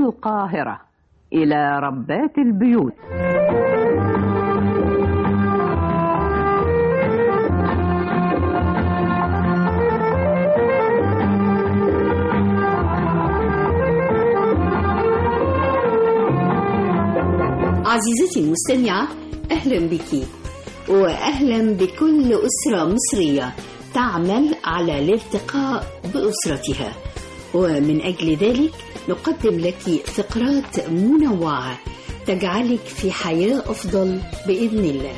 القاهرة إلى ربات البيوت عزيزتي المستمعة أهلا بك وأهلا بكل أسرة مصرية تعمل على الارتقاء بأسرتها ومن أجل ذلك نقدم لك فقرات منوعة تجعلك في حياة أفضل بإذن الله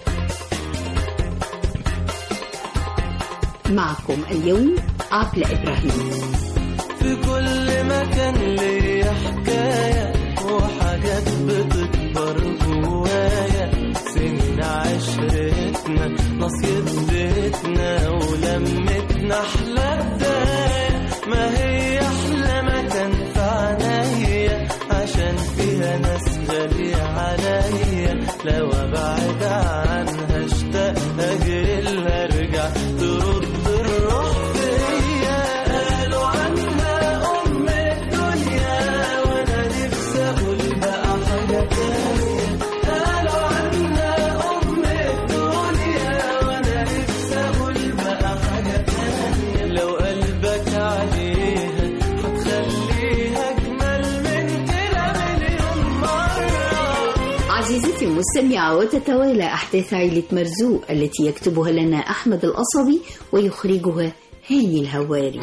معكم اليوم عقل إبراهيم في كل مكان ليا حكاية وحاجات بتكبر جوايا سن عشرتنا نصيب بيتنا ولمتنا أحلى بداية ما هي أحلى مكان في عينيا عشان فيها ناس غالية عليا لو أبعد عنها اشتاق أجيلها أرجع ترد الروح فيا قالوا عنها أم الدنيا وأنا نفسي أقول بقى حاجة تانية قالوا عنها أم الدنيا وأنا نفسي أقول بقى حاجة تانية لو قلبك عليها هتخليها أجمل من كده مليون مرة عزيزتي المستمعة وتتوالى أحداث عيلة مرزوق التي يكتبها لنا أحمد القصبي ويخرجها هاني الهواري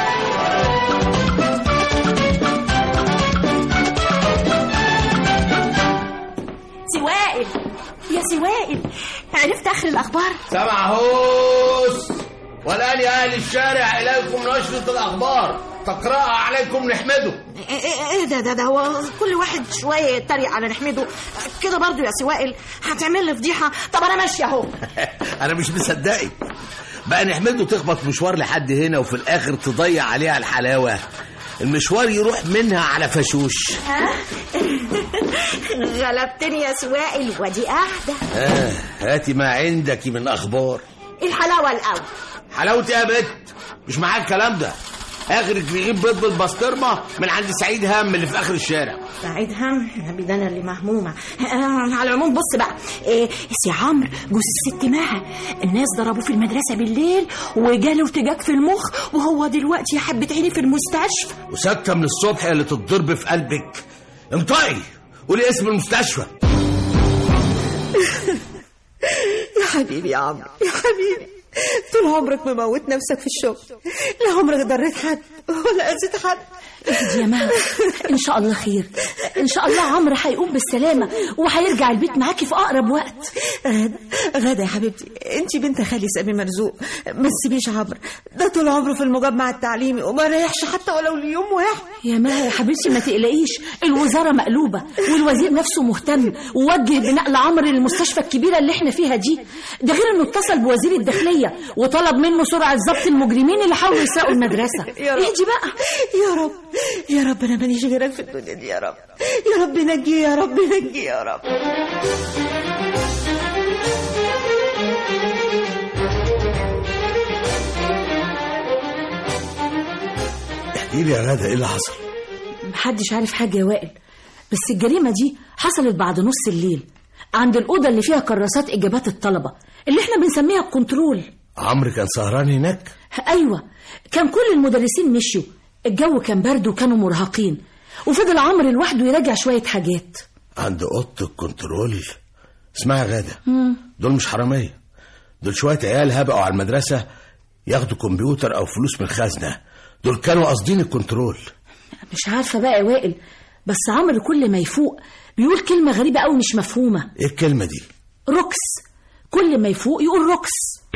سوائل يا سوائل عرفت اخر الاخبار سمعهوس والآن يا أهل الشارع إليكم نشرة الأخبار تقرأها عليكم نحمده ايه إيه- ايه ده ده ده هو كل واحد شويه يتريق على نحمده كده برضو يا سوائل هتعمل لي فضيحه طب انا ماشيه اهو أنا مش مصدقك بقى نحمده تخبط مشوار لحد هنا وفي الآخر تضيع عليها الحلاوة المشوار يروح منها على فشوش غلبتني يا سوائل ودي قاعده آه هاتي ما عندك من أخبار الحلاوه الاول حلاوتي يا بت مش معاك الكلام ده آخرك بيجيب بيض بالبسطرمة من عند سعيد هم اللي في آخر الشارع سعيد هم نبي ده انا اللي مهمومه آه على العموم بص بقى إيه سي عمرو جوز الست مها الناس ضربوه في المدرسه بالليل وجاله ارتجاج في المخ وهو دلوقتي يا حبه عيني في المستشفى وساكتة من الصبح اللي تتضرب في قلبك انطقي قولي اسم المستشفى يا حبيبي يا عمرو يا حبيبي طول عمرك مموت نفسك في الشغل لا عمرك ضريت حد ولا اذيت حد اهدي يا مها ان شاء الله خير ان شاء الله عمرو هيقوم بالسلامه وهيرجع البيت معاكي في اقرب وقت غدا غدا يا حبيبتي انت بنت خالي سامي مرزوق ما تسيبيش عمرو ده طول عمره في المجمع التعليمي وما ريحش حتى ولو ليوم واحد يا مها يا حبيبتي ما تقلقيش الوزاره مقلوبه والوزير نفسه مهتم ووجه بنقل عمرو للمستشفى الكبيره اللي احنا فيها دي ده غير انه اتصل بوزير الداخليه وطلب منه سرعه ضبط المجرمين اللي حاولوا يسرقوا المدرسه يا رب. اهدي بقى يا رب يا رب انا ماليش غيرك في الدنيا دي يا رب يا رب نجيه يا رب نجيه يا رب احكي لي يا غادة ايه اللي حصل محدش عارف حاجه يا وائل بس الجريمه دي حصلت بعد نص الليل عند الاوضه اللي فيها كراسات اجابات الطلبه اللي احنا بنسميها الكنترول عمرو كان سهران هناك ايوه كان كل المدرسين مشيوا الجو كان برد وكانوا مرهقين وفضل عمرو لوحده يراجع شويه حاجات عند اوضه الكنترول اسمعي يا غادة دول مش حرامية دول شوية عيال هبقوا على المدرسة ياخدوا كمبيوتر أو فلوس من الخزنة دول كانوا قاصدين الكنترول مش عارفه بقى يا وائل بس عمرو كل ما يفوق بيقول كلمه غريبه قوي مش مفهومه ايه الكلمة دي روكس كل ما يفوق يقول روكس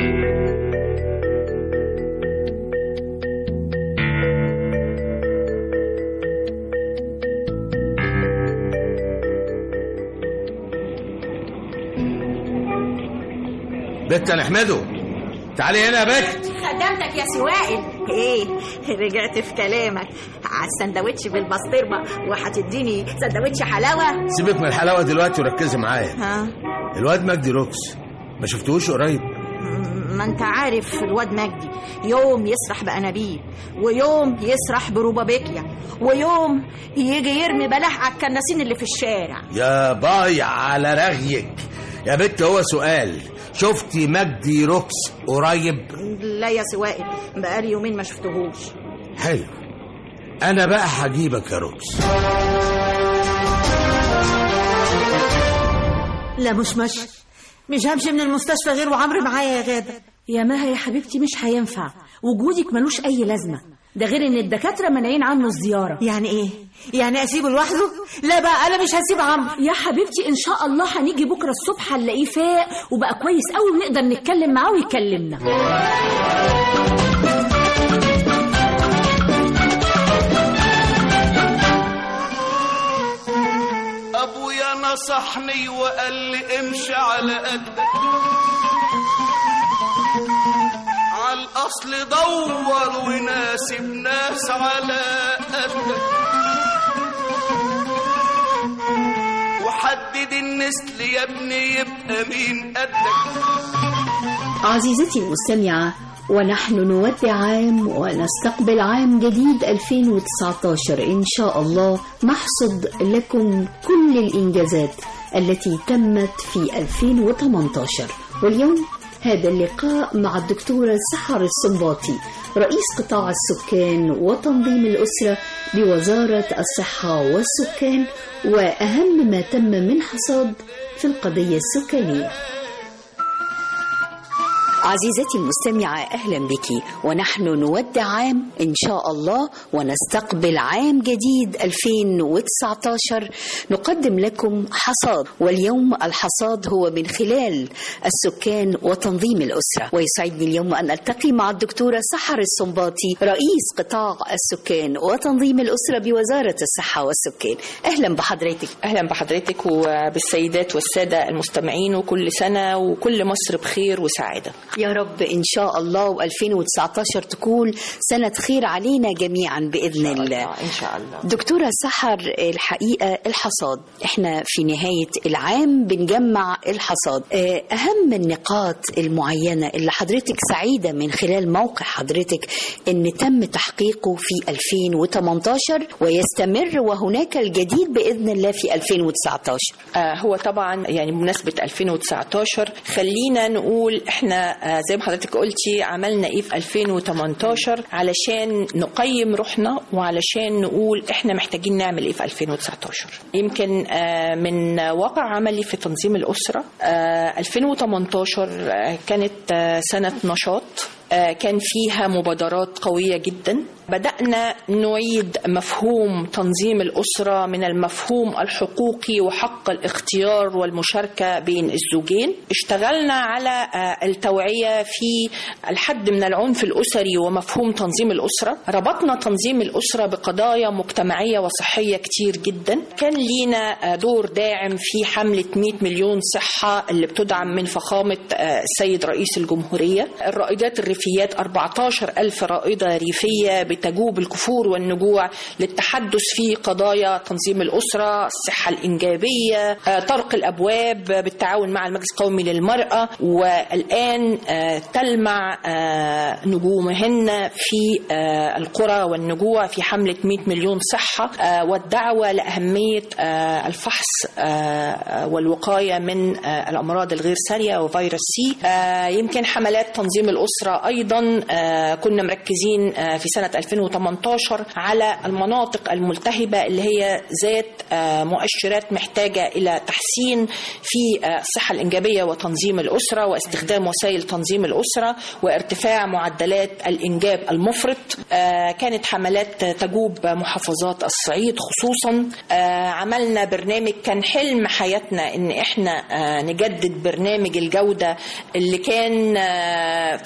بت يا نحمده تعالي هنا يا بت خدمتك يا سوائل ايه رجعت في كلامك على السندوتش بالبسطرمه وهتديني سندوتش حلاوه سيبك من الحلاوة دلوقتي وركزي معايا ها الواد مجدي روكس ما شفتوش قريب ما انت عارف الواد مجدي يوم يسرح بأنابيب ويوم يسرح بربابيكيا ويوم يجي يرمي بلاح على الكناسين اللي في الشارع يا بايع على رغيك يا بنت هو سؤال شفتي مجدي روكس قريب لا يا سوائل بقالي يومين ما شفتهوش حلو انا بقى هجيبك يا روكس لا مش ماشي مش همشي من المستشفى غير وعمرو معايا يا غادة يا مها يا حبيبتي مش هينفع وجودك ملوش أي لازمة ده غير إن الدكاترة مانعين عنه الزيارة يعني ايه يعني اسيبه لوحده لا بقى انا مش هسيب عمرو يا حبيبتي إن شاء الله هنيجي بكرة الصبح هنلاقيه فاق وبقى كويس قوي ونقدر نتكلم معاه ويكلمنا ابويا نصحني وقال لي امشي على قدك على الاصل دور وناسب ناس على قدك وحدد النسل يا ابني يبقى مين قدك عزيزتي المستمعة ونحن نودع عام ونستقبل عام جديد 2019 إن شاء الله نحصد لكم كل الإنجازات التي تمت في 2018 واليوم هذا اللقاء مع الدكتورة سحر السنباطي رئيس قطاع السكان وتنظيم الأسرة بوزارة الصحة والسكان وأهم ما تم من حصاد في القضية السكانية عزيزتي المستمعة أهلا بك ونحن نودع عام إن شاء الله ونستقبل عام جديد 2019 نقدم لكم حصاد واليوم الحصاد هو من خلال السكان وتنظيم الأسرة ويسعدني اليوم أن ألتقي مع الدكتورة سحر السنباطي رئيس قطاع السكان وتنظيم الأسرة بوزارة الصحة والسكان أهلا بحضرتك اهلا بحضرتك وبالسيدات والساده المستمعين وكل سنه وكل مصر بخير وسعاده يا رب إن شاء الله و2019 تكون سنة خير علينا جميعا بإذن الله ان شاء الله دكتورة سحر الحقيقة الحصاد احنا في نهاية العام بنجمع الحصاد اه، أهم النقاط المعينة اللي حضرتك سعيدة من خلال موقع حضرتك ان تم تحقيقه في 2018 ويستمر وهناك الجديد بإذن الله في 2019 آه، هو طبعا يعني بمناسبة 2019 خلينا نقول احنا آه، زي ما حضرتك قلتي عملنا ايه في 2018 علشان نقيم روحنا وعلشان نقول احنا محتاجين نعمل ايه في 2019 يمكن آه، من واقع عملي في تنظيم الأسرة آه، 2018 آه، كانت آه، سنة نشاط آه، كان فيها مبادرات قوية جدا بدأنا نعيد مفهوم تنظيم الأسرة من المفهوم الحقوقي وحق الاختيار والمشاركة بين الزوجين اشتغلنا على آه، التوعية في الحد من العنف الأسري ومفهوم تنظيم الأسرة ربطنا تنظيم الأسرة بقضايا مجتمعية وصحية كتير جدا كان لينا آه، دور داعم في حملة 100 مليون صحة اللي بتدعم من فخامة آه، السيد رئيس الجمهورية الرائدات الريفيات 14 ألف رائدة ريفية بتجوب الكفور والنجوع للتحدث في قضايا تنظيم الأسرة الصحة الإنجابية آه، طرق الأبواب بالتعاون مع المجلس القومي للمرأة والآن آه، تلمع آه، نجومهن في آه، القرى والنجوع في حملة 100 مليون صحة آه، والدعوة لأهمية آه، الفحص آه، والوقاية من آه، الأمراض الغير سارية وفيروس سي آه، يمكن حملات تنظيم الأسرة أيضا آه، كنا مركزين آه، في سنة 2018 على المناطق الملتهبة اللي هي ذات آه، مؤشرات محتاجة إلى تحسين في آه، الصحة الإنجابية وتنظيم الأسرة واستخدام وسائل تنظيم الأسرة وارتفاع معدلات الإنجاب المفرط آه، كانت حملات تجوب محافظات الصعيد خصوصا آه، عملنا برنامج كان حلم حياتنا ان احنا آه، نجدد برنامج الجودة اللي كان آه، في التسعينات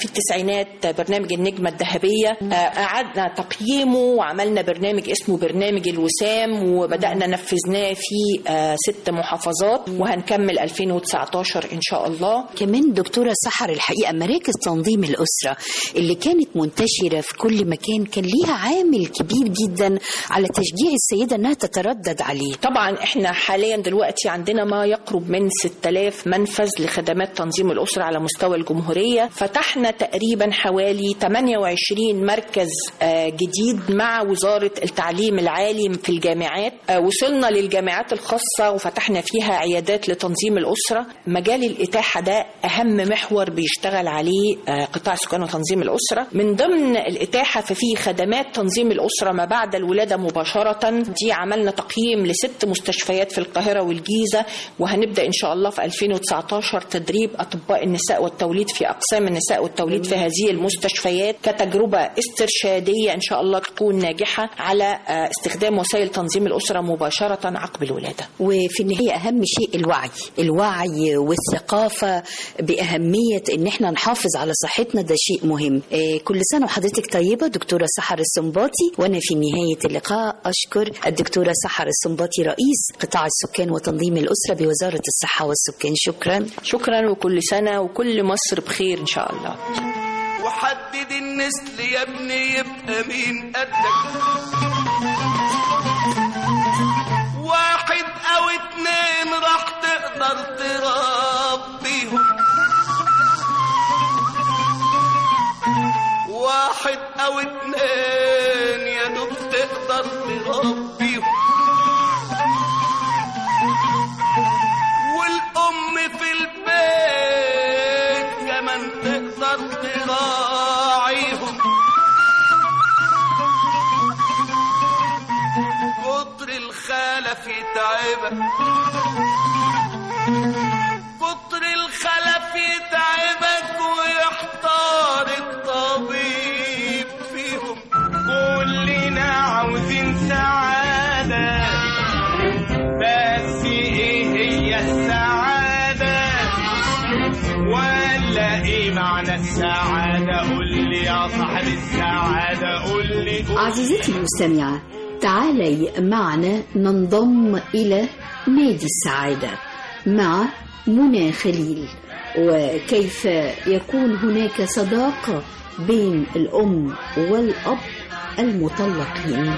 التسعينات برنامج النجمة الذهبية آه، أعدنا تقييمه وعملنا برنامج اسمه برنامج الوسام وبدأنا نفذناه في آه، ست محافظات وهنكمل 2019 إن شاء الله كمان دكتورة سحر الحقيقة مراكز تنظيم الأسرة اللي كانت منتشرة في كل مكان كان ليها عامل كبير جدا على تشجيع السيدة أنها تتردد عليه طبعا احنا حاليا دلوقتي عندنا ما يقرب من 6000 منفذ لخدمات تنظيم الأسرة على مستوى الجمهورية فتحنا تقريبا حوالي 28 مركز آه، جديد مع وزارة التعليم العالي في الجامعات آه، وصلنا للجامعات الخاصة وفتحنا فيها عيادات لتنظيم الأسرة مجال الإتاحة ده أهم محور بيشتغل عليه آه، قطاع السكان وتنظيم الأسرة من ضمن الإتاحة ففي خدمات تنظيم الأسرة ما بعد الولادة مباشرة دي عملنا تقييم لست مستشفيات في القاهرة والجيزة وهنبدأ إن شاء الله في 2019 تدريب أطباء النساء والتوليد في أقسام النساء والتوليد في هذه المستشفيات كتجربة استرشادية إن شاء الله تكون ناجحة على آه، استخدام وسائل تنظيم الأسرة مباشرة عقب الولادة وفي النهاية أهم شيء الوعي الوعي والثقافة بأهمية إن احنا نحافظ على صحتنا ده شيء مهم آه، كل سنة وحضرتك طيبة دكتورة سحر السنباطي وأنا في نهاية اللقاء أشكر الدكتورة سحر السنباطي رئيس قطاع السكان وتنظيم الأسرة بوزارة الصحة والسكان شكرا شكرا وكل سنة وكل مصر بخير إن شاء الله وحدد النسل يا ابني يبقى مين قدك واحد او اتنين راح تقدر تربيهم واحد او اتنين يا دوب تقدر تربيهم والام في البيت كمان تقدر تراعيهم كتر الخلف يتعبك كتر الخلف يتعبك ويحتار الطبيب فيهم كلنا عاوزين سعادة بس ايه هي السعادة ولا ايه معنى السعادة قول لي يا صاحب السعادة قول لي قول عزيزتي المستمعة تعالي معنا ننضم إلى نادي السعادة مع منى خليل وكيف يكون هناك صداقة بين الأم والأب المطلقين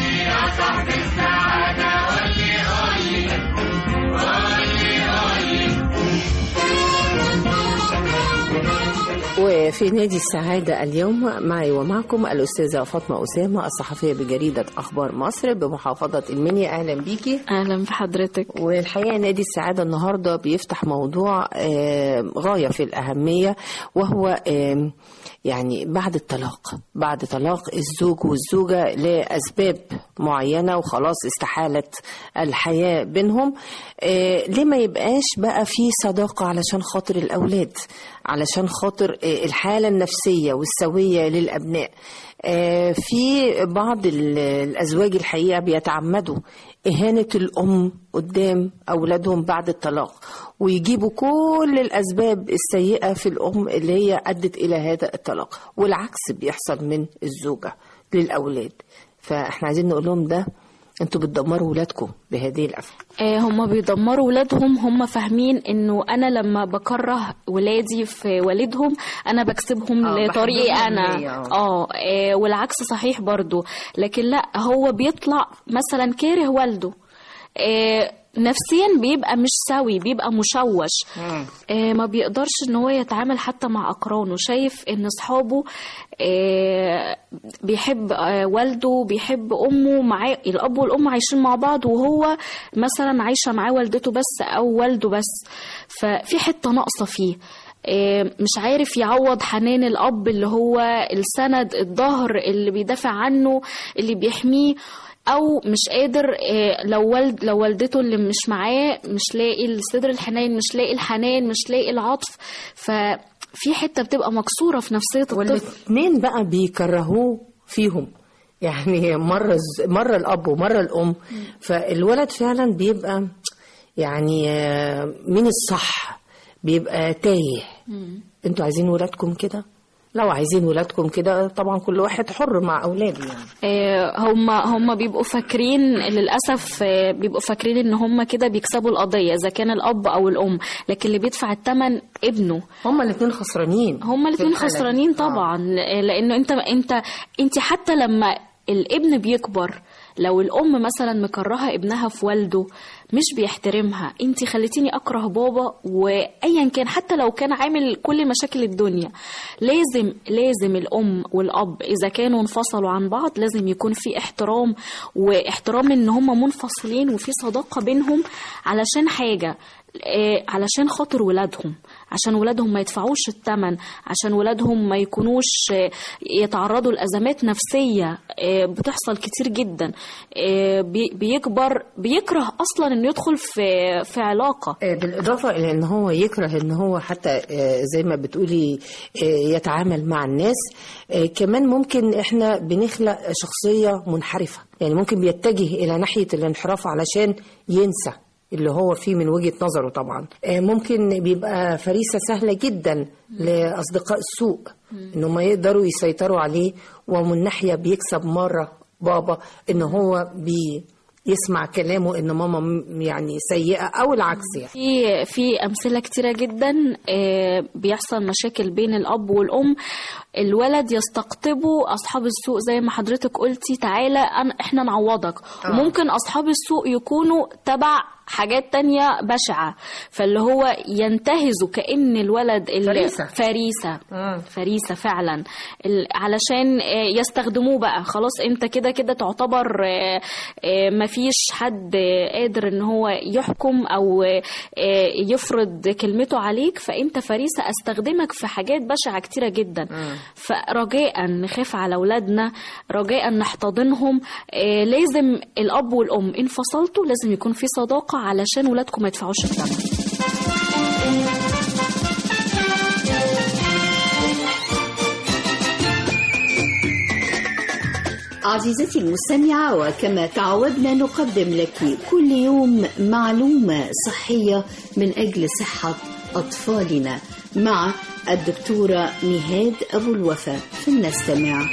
وفي نادي السعادة اليوم معي ومعكم الأستاذة فاطمة أسامة الصحفية بجريدة أخبار مصر بمحافظة المنيا أهلا بيكي اهلا بحضرتك والحقيقة نادي السعادة النهاردة بيفتح موضوع آه، غاية في الأهمية وهو آه، يعني بعد الطلاق بعد طلاق الزوج والزوجة لأسباب معينة وخلاص استحالت الحياة بينهم آه، ليه ما يبقاش بقى في صداقة علشان خاطر الأولاد علشان خاطر آه، الحالة النفسية والسوية للأبناء آه، في بعض ال- الأزواج الحقيقة بيتعمدوا إهانة الأم قدام أولادهم بعد الطلاق ويجيبوا كل الأسباب السيئة في الأم اللي هي أدت إلى هذا الطلاق والعكس بيحصل من الزوجة للأولاد فإحنا عايزين نقول لهم ده انتوا بتدمروا ولادكم بهذه الأفعال آه هم بيدمروا ولادهم هم فاهمين انه انا لما بكره ولادي في والدهم انا بكسبهم آه، لطريقي بحبهم انا ليا، آه. اه آه، والعكس صحيح برضو لكن لا هو بيطلع مثلا كاره والده آه، نفسيا بيبقى مش سوي بيبقى مشوش آه، ما بيقدرش ان هو يتعامل حتى مع اقرانه شايف ان اصحابه آه، بيحب آه، والده بيحب امه معاه الاب والام عايشين مع بعض وهو مثلا عايشه معاه والدته بس او والده بس ففي حته ناقصه فيه آه، مش عارف يعوض حنان الاب اللي هو السند الظهر اللي بيدافع عنه اللي بيحميه او مش قادر آه، لو والد لو والدته اللي مش معاه مش لاقي الصدر الحنين مش لاقي الحنان مش لاقي العطف ففي حته بتبقى مكسوره في نفسيه الطفل والاثنين بقى بيكرهوه فيهم يعني مرة الز- مرة الأب ومرة الأم فالولد فعلا بيبقى يعني آه، مين الصح بيبقى تايه انتوا عايزين ولادكم كده لو عايزين ولادكم كده طبعا كل واحد حر مع اولاده يعني آه، هم هم بيبقوا فاكرين للاسف آه، بيبقوا فاكرين ان هم كده بيكسبوا القضيه اذا كان الاب او الام لكن اللي بيدفع الثمن ابنه هما الاثنين خسرانين هما في الاثنين الحالة دي. خسرانين آه. طبعا آه، لانه انت انت انت حتى لما الابن بيكبر لو الام مثلا مكرهه ابنها في والده مش بيحترمها انت خليتيني اكره بابا وايا كان حتى لو كان عامل كل مشاكل الدنيا لازم لازم الام والاب اذا كانوا انفصلوا عن بعض لازم يكون في احترام واحترام ان هم منفصلين وفي صداقه بينهم علشان حاجه آه، علشان خاطر ولادهم عشان ولادهم ما يدفعوش الثمن عشان ولادهم ما يكونوش آه، يتعرضوا لأزمات نفسية آه، بتحصل كتير جدا آه، بي- بيكبر بيكره أصلا إنه يدخل في في علاقة آه، بالإضافة إلى إن هو يكره إن هو حتى آه، زي ما بتقولي آه، يتعامل مع الناس آه، كمان ممكن إحنا بنخلق شخصية منحرفة يعني ممكن بيتجه إلى ناحية الانحراف علشان ينسى اللي هو فيه من وجهة نظره طبعا آه، ممكن بيبقى فريسة سهلة جدا لأصدقاء السوء إن هم يقدروا يسيطروا عليه ومن ناحية بيكسب مرة بابا إن هو بي يسمع كلامه ان ماما م- يعني سيئه او العكس يعني في في أمثلة كتيرة جدا آه، بيحصل مشاكل بين الأب والأم الولد يستقطبوا أصحاب السوق زي ما حضرتك قلتي تعالى أنا إحنا نعوضك آه. وممكن أصحاب السوق يكونوا تبع حاجات تانية بشعة فاللي هو ينتهزوا كأن الولد اللي فريسة. فريسة مم. فريسة فعلا ال- علشان آه، يستخدموه بقى خلاص انت كده كده تعتبر آه، آه، مفيش حد آه، قادر ان هو يحكم او آه، آه، يفرض كلمته عليك فانت فريسة استخدمك في حاجات بشعة كتيرة جدا فرجاء نخاف على اولادنا رجاء نحتضنهم آه، لازم الاب والام انفصلتوا لازم يكون في صداقة علشان ولادكم ما يدفعوش الثمن عزيزتي المستمعة وكما تعودنا نقدم لك كل يوم معلومة صحية من أجل صحة أطفالنا مع الدكتورة نهاد أبو الوفا فلنستمع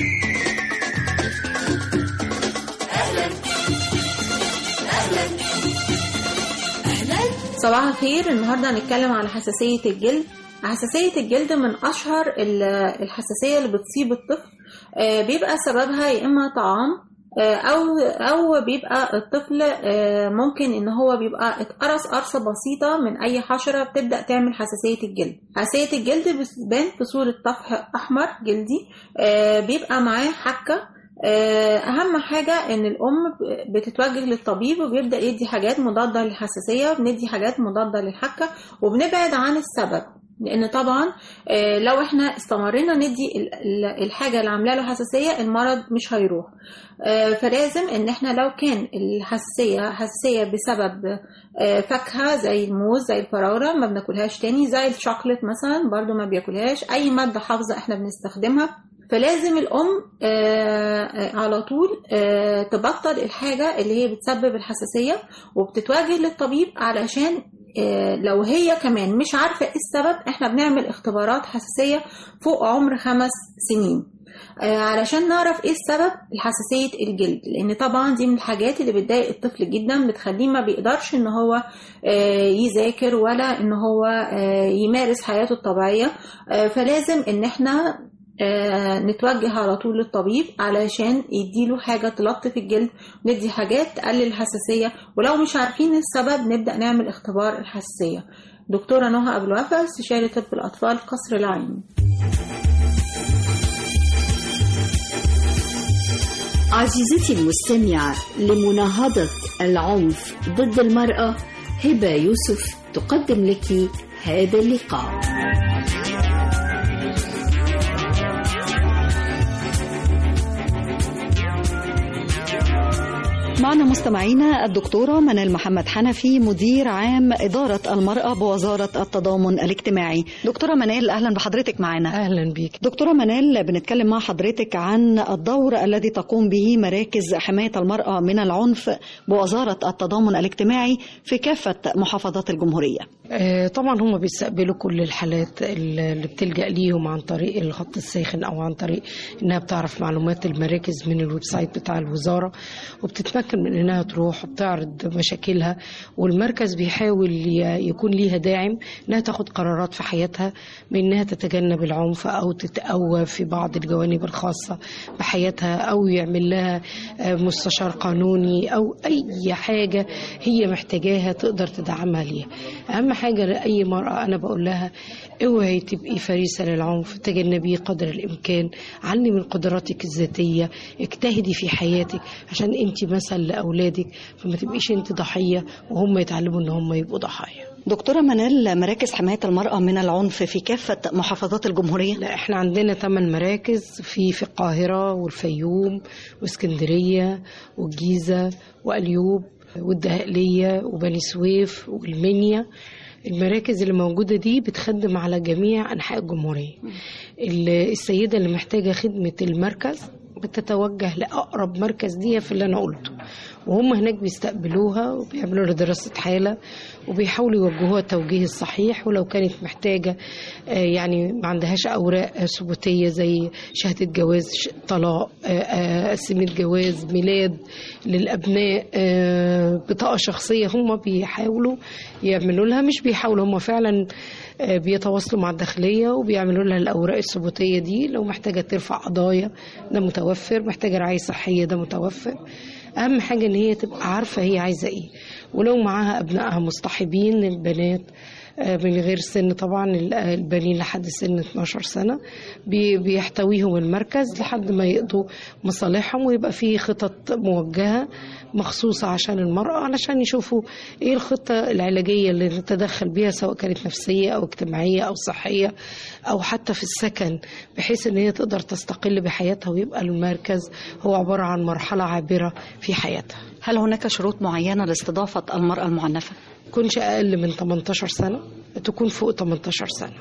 صباح الخير النهارده هنتكلم على حساسية الجلد حساسية الجلد من أشهر ال- الحساسية اللي بتصيب الطفل آه، بيبقى سببها يا إما طعام آه، أو أو بيبقى الطفل آه، ممكن إن هو بيبقى اتقرص قرصة بسيطة من أي حشرة بتبدأ تعمل حساسية الجلد حساسية الجلد بتبان في صورة طفح أحمر جلدي آه، بيبقى معاه حكة آه، اهم حاجه ان الام ب- بتتوجه للطبيب وبيبدا يدي حاجات مضاده للحساسيه وبندي حاجات مضاده للحكه وبنبعد عن السبب لان طبعا آه، لو احنا استمرينا ندي ال- ال- الحاجه اللي عامله له حساسيه المرض مش هيروح آه، فلازم ان احنا لو كان الحساسيه حساسيه بسبب آه، فاكهه زي الموز زي الفراوله ما بناكلهاش تاني زي الشوكليت مثلا برضو ما بياكلهاش اي ماده حافظه احنا بنستخدمها فلازم الأم آه، آه، على طول آه، تبطل الحاجة اللي هي بتسبب الحساسية وبتتواجه للطبيب علشان آه، لو هي كمان مش عارفة ايه السبب احنا بنعمل اختبارات حساسية فوق عمر خمس سنين آه، علشان نعرف ايه السبب لحساسية الجلد لان طبعا دي من الحاجات اللي بتضايق الطفل جدا بتخليه ما بيقدرش ان هو آه، يذاكر ولا ان هو آه، يمارس حياته الطبيعية آه، فلازم ان احنا آه، نتوجه على طول للطبيب علشان يديله حاجة تلطف الجلد ندي حاجات تقلل الحساسية ولو مش عارفين السبب نبدأ نعمل اختبار الحساسية دكتورة نهى أبو الوفا استشاري طب الأطفال قصر العين عزيزتي المستمعة لمناهضة العنف ضد المرأة هبة يوسف تقدم لك هذا اللقاء معنا مستمعينا الدكتورة منال محمد حنفي مدير عام إدارة المرأة بوزارة التضامن الاجتماعي دكتورة منال أهلا بحضرتك معنا أهلا بيك دكتورة منال بنتكلم مع حضرتك عن الدور الذي تقوم به مراكز حماية المرأة من العنف بوزارة التضامن الاجتماعي في كافة محافظات الجمهورية آه، طبعا هم بيستقبلوا كل الحالات اللي بتلجأ ليهم عن طريق الخط الساخن او عن طريق انها بتعرف معلومات المراكز من الويب سايت بتاع الوزاره وبتتمكن من انها تروح وبتعرض مشاكلها والمركز بيحاول ي- يكون ليها داعم انها تاخد قرارات في حياتها بانها تتجنب العنف او تتقوى في بعض الجوانب الخاصه بحياتها او يعمل لها آه، مستشار قانوني او اي حاجه هي محتاجاها تقدر تدعمها ليها اهم حاجه لاي مراه انا بقول لها اوعي تبقي فريسه للعنف تجنبيه قدر الامكان علي من قدراتك الذاتيه اجتهدي في حياتك عشان انت مثل لاولادك فما تبقيش انت ضحيه وهم يتعلموا ان هم يبقوا ضحايا دكتورة منال مراكز حماية المرأة من العنف في كافة محافظات الجمهورية لا احنا عندنا ثمان مراكز في في القاهرة والفيوم واسكندرية والجيزة وأليوب والدهقلية وبني سويف والمنيا المراكز اللي موجودة دي بتخدم على جميع أنحاء الجمهورية ال- السيدة اللي محتاجة خدمة المركز بتتوجه لأقرب مركز ليها في اللي أنا قلته وهم هناك بيستقبلوها وبيعملوا لها دراسة حالة وبيحاولوا يوجهوها التوجيه الصحيح ولو كانت محتاجة آه، يعني ما عندهاش أوراق آه، ثبوتية زي شهادة جواز ش- طلاق آه، آه، قسيمة جواز ميلاد للأبناء آه، بطاقة شخصية هم بيحاولوا يعملوا لها مش بيحاولوا هم فعلا آه، بيتواصلوا مع الداخلية وبيعملوا لها الأوراق الثبوتية دي لو محتاجة ترفع قضايا ده متوفر محتاجة رعاية صحية ده متوفر أهم حاجة إن هي تبقى عارفة هي عايزة إيه ولو معاها أبنائها مصطحبين البنات آه، من غير سن طبعا ال- آه، البنين لحد سن 12 سنة بي- بيحتويهم المركز لحد ما يقضوا مصالحهم ويبقى فيه خطط موجهة مخصوصة عشان المرأة علشان يشوفوا ايه الخطة العلاجية اللي نتدخل بيها سواء كانت نفسية او اجتماعية او صحية او حتى في السكن بحيث ان هي تقدر تستقل بحياتها ويبقى المركز هو عبارة عن مرحلة عابرة في حياتها هل هناك شروط معينة لاستضافة المرأة المعنفة؟ تكونش أقل من 18 سنة تكون فوق 18 سنة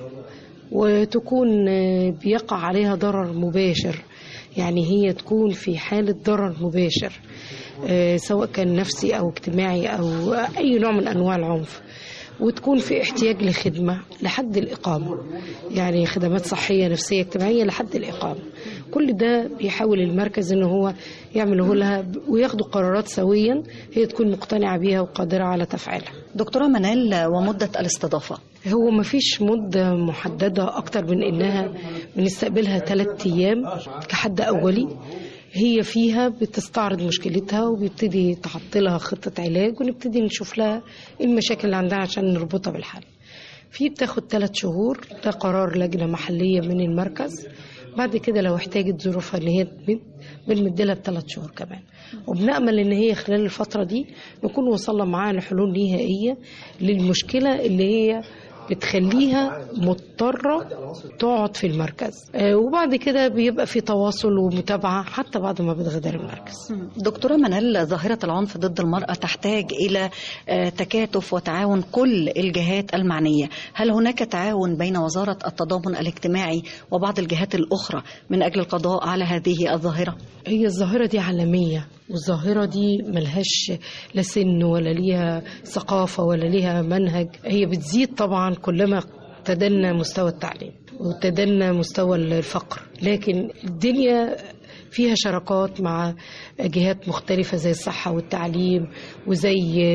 وتكون آه، بيقع عليها ضرر مباشر يعني هي تكون في حالة ضرر مباشر آه، سواء كان نفسي أو اجتماعي أو أي نوع من أنواع العنف وتكون في احتياج لخدمة لحد الإقامة يعني خدمات صحية نفسية اجتماعية لحد الإقامة كل ده بيحاول المركز ان هو يعمله لها وياخدوا قرارات سويا هي تكون مقتنعة بيها وقادرة على تفعيلها دكتورة منال ومدة الاستضافة هو ما فيش مدة محددة أكتر من إنها بنستقبلها ثلاثة أيام كحد أولي هي فيها بتستعرض مشكلتها وبيبتدي تحط لها خطة علاج ونبتدي نشوف لها إيه المشاكل اللي عندها عشان نربطها بالحل في بتاخد ثلاث شهور ده قرار لجنة محلية من المركز بعد كده لو احتاجت ظروفها ان هي تمد بنمد لها بثلاث شهور كمان وبنأمل ان هي خلال الفترة دي نكون وصلنا معاها لحلول نهائية للمشكلة اللي هي بتخليها مضطرة تقعد في المركز آه، وبعد كده بيبقى في تواصل ومتابعة حتى بعد ما بتغادر المركز دكتورة منال ظاهرة العنف ضد المرأة تحتاج إلى آه، تكاتف وتعاون كل الجهات المعنية هل هناك تعاون بين وزارة التضامن الاجتماعي وبعض الجهات الأخرى من أجل القضاء على هذه الظاهرة؟ هي الظاهرة دي عالمية والظاهرة دي ملهاش لا سن ولا ليها ثقافة ولا ليها منهج هي بتزيد طبعا كلما تدنى مستوى التعليم وتدنى مستوى الفقر لكن الدنيا فيها شراكات مع جهات مختلفة زي الصحة والتعليم وزي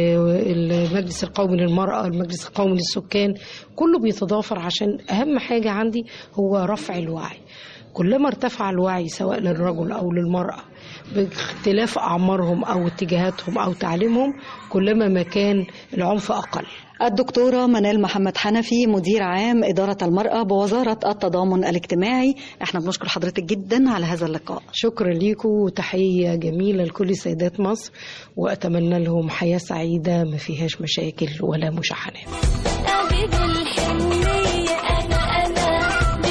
المجلس القومي للمرأة المجلس القومي للسكان كله بيتضافر عشان أهم حاجة عندي هو رفع الوعي كلما ارتفع الوعي سواء للرجل أو للمرأة باختلاف أعمارهم أو اتجاهاتهم أو تعليمهم كلما ما كان العنف أقل الدكتورة منال محمد حنفي مدير عام إدارة المرأة بوزارة التضامن الاجتماعي احنا بنشكر حضرتك جدا على هذا اللقاء شكرا ليكم وتحية جميلة لكل سيدات مصر وأتمنى لهم حياة سعيدة ما فيهاش مشاكل ولا مشاحنات أجد الحنية أنا أنا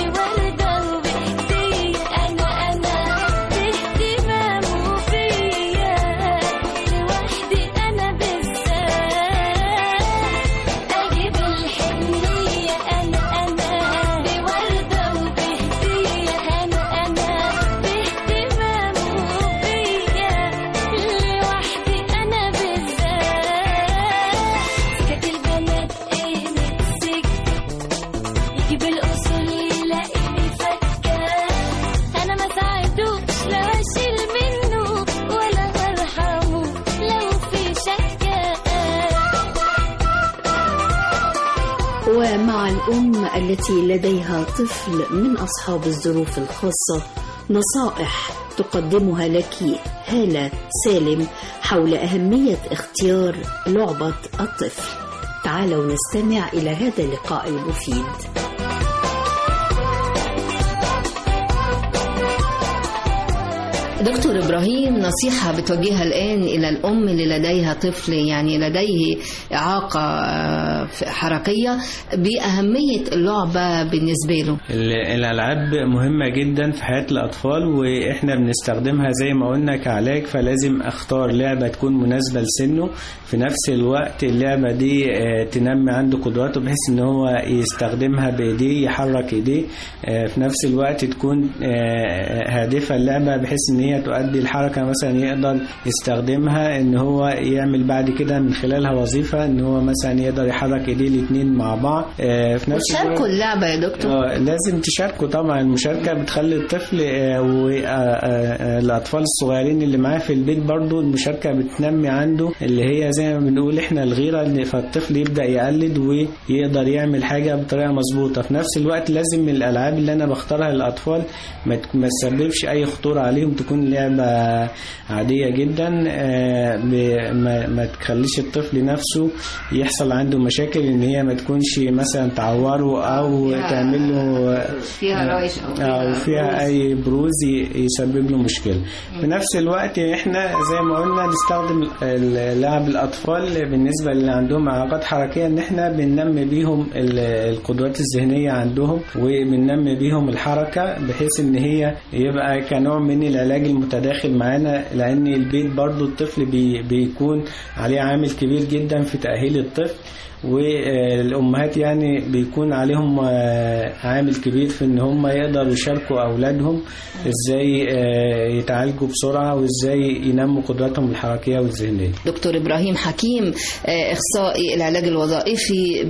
بوردة وبهدية أنا أنا باهتمام وفيا ومع الأم التي لديها طفل من أصحاب الظروف الخاصة نصائح تقدمها لك هالة سالم حول أهمية اختيار لعبة الطفل تعالوا نستمع إلى هذا اللقاء المفيد دكتور إبراهيم نصيحة بتوجهها الآن إلى الأم اللي لديها طفل يعني لديه إعاقة آه، حركية بأهمية اللعبة بالنسبة له ال- الألعاب مهمة جدا في حياة الأطفال وإحنا بنستخدمها زي ما قلنا كعلاج فلازم أختار لعبة تكون مناسبة لسنه في نفس الوقت اللعبة دي آه، تنمي عنده قدراته بحيث إن هو يستخدمها بإيديه يحرك إيديه آه، في نفس الوقت تكون آه، هادفة اللعبة بحيث إن هي تؤدي الحركة مثلا يقدر يستخدمها إن هو يعمل بعد كده من خلالها وظيفة إن هو مثلا يقدر يحرك إيديه الاتنين مع بعض آه، في نفس وتشاركوا الوقت- اللعبة يا دكتور اه لازم تشاركوا طبعا المشاركة بتخلي الطفل والأطفال الصغيرين اللي معاه في البيت برضو المشاركة بتنمي عنده اللي هي زي ما بنقول احنا الغيرة إن- فالطفل يبدأ يقلد ويقدر يعمل حاجة بطريقة مظبوطة في نفس الوقت لازم من الألعاب اللي أنا بختارها للأطفال ما ت- ما تسببش أي خطورة عليهم تكون لعبة عادية جدا آه، ب- ما ما تخليش الطفل نفسه يحصل عنده مشاكل ان هي ما تكونش مثلا تعوره او فيها- تعمل له فيها روايش أو فيها او فيها بروز. اي بروز ي- يسبب له مشكله في نفس الوقت احنا زي ما قلنا نستخدم ال- لعب الاطفال بالنسبه اللي عندهم اعاقات حركيه ان احنا بننمي بيهم ال- القدرات الذهنيه عندهم وبننمي بيهم الحركه بحيث ان هي يبقى كنوع من العلاج المتداخل معانا لان البيت برضو الطفل بي بيكون عليه عامل كبير جدا في تاهيل الطفل والامهات يعني بيكون عليهم آه، عامل كبير في ان هم يقدروا يشاركوا اولادهم ازاي آه، يتعالجوا بسرعه وازاي ينموا قدراتهم الحركيه والذهنيه دكتور إبراهيم حكيم آه، إخصائي العلاج الوظائفي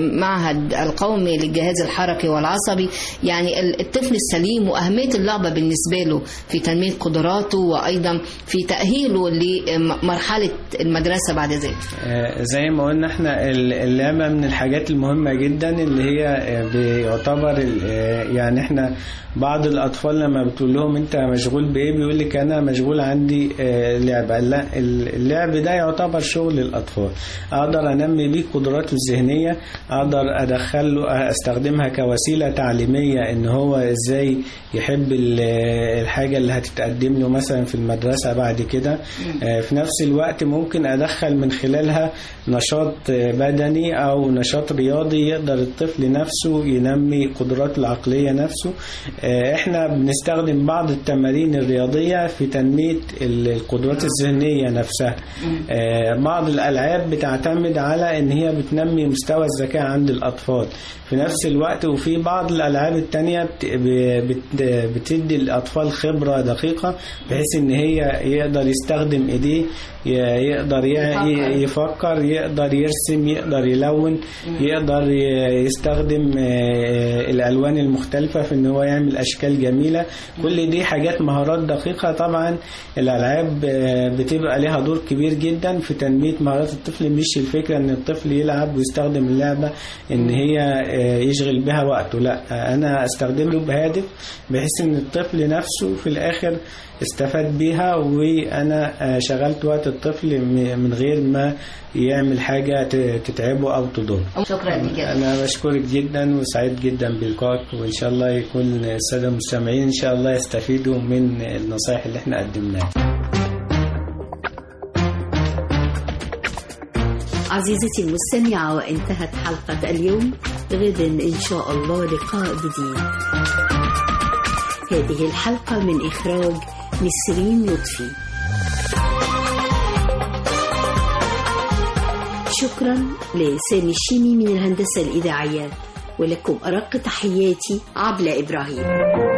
بمعهد القومي للجهاز الحركي والعصبي يعني ال- الطفل السليم وأهمية اللعبة بالنسبة له في تنمية قدراته وأيضا في تأهيله لمرحلة المدرسة بعد ذلك آه، زي ما قلنا احنا ال- اللعبة من الحاجات المهمة جدا اللي هي آه، بيعتبر ال- آه، يعني احنا بعض الأطفال لما بتقول لهم أنت مشغول بإيه بيقول لك أنا مشغول عندي آه، لعبة لا ال- اللعب ده يعتبر شغل الأطفال أقدر أنمي بيه قدراته الذهنية أقدر أدخله أستخدمها كوسيلة تعليمية إن هو إزاي يحب ال- الحاجة اللي هتتقدم له مثلا في المدرسة بعد كده آه، في نفس الوقت ممكن أدخل من خلالها نشاط آه، بدني أو نشاط رياضي يقدر الطفل نفسه ينمي قدراته العقلية نفسه آه، احنا بنستخدم بعض التمارين الرياضية في تنمية ال- القدرات الذهنية نفسها آه، بعض الألعاب بتعتمد على إن هي بتنمي مستوى الذكاء عند الأطفال في نفس الوقت وفي بعض الألعاب التانية بت- ب- بت- بتدي الأطفال خبرة دقيقة بحيث إن هي يقدر يستخدم إيديه ي- يقدر ي- ي- يفكر يقدر يرسم يقدر يلون يقدر ي- يستخدم آه، الألوان المختلفة في إن هو يعمل أشكال جميلة كل دي حاجات مهارات دقيقة طبعا الألعاب آه، بتبقى لها دور كبير جدا في تنمية مهارات الطفل مش الفكرة إن الطفل يلعب ويستخدم اللعبة إن هي آه، يشغل بها وقته لا آه، أنا أستخدمه بهدف بحيث إن الطفل نفسه في الآخر استفاد بيها وأنا آه، شغلت وقت الطفل م- من غير ما يعمل حاجة ت- تتعبه أو تضره شكرا لك أنا بشكرك جدا وسعيد جدا بلقائك وإن شاء الله يكون السادة المستمعين إن شاء الله يستفيدوا من النصائح اللي احنا قدمناها عزيزتي المستمعة وانتهت حلقة اليوم غدا إن شاء الله لقاء جديد هذه الحلقة من إخراج نسرين لطفي شكرا لسامي الشيمي من الهندسة الإذاعية ولكم أرق تحياتي عبلة إبراهيم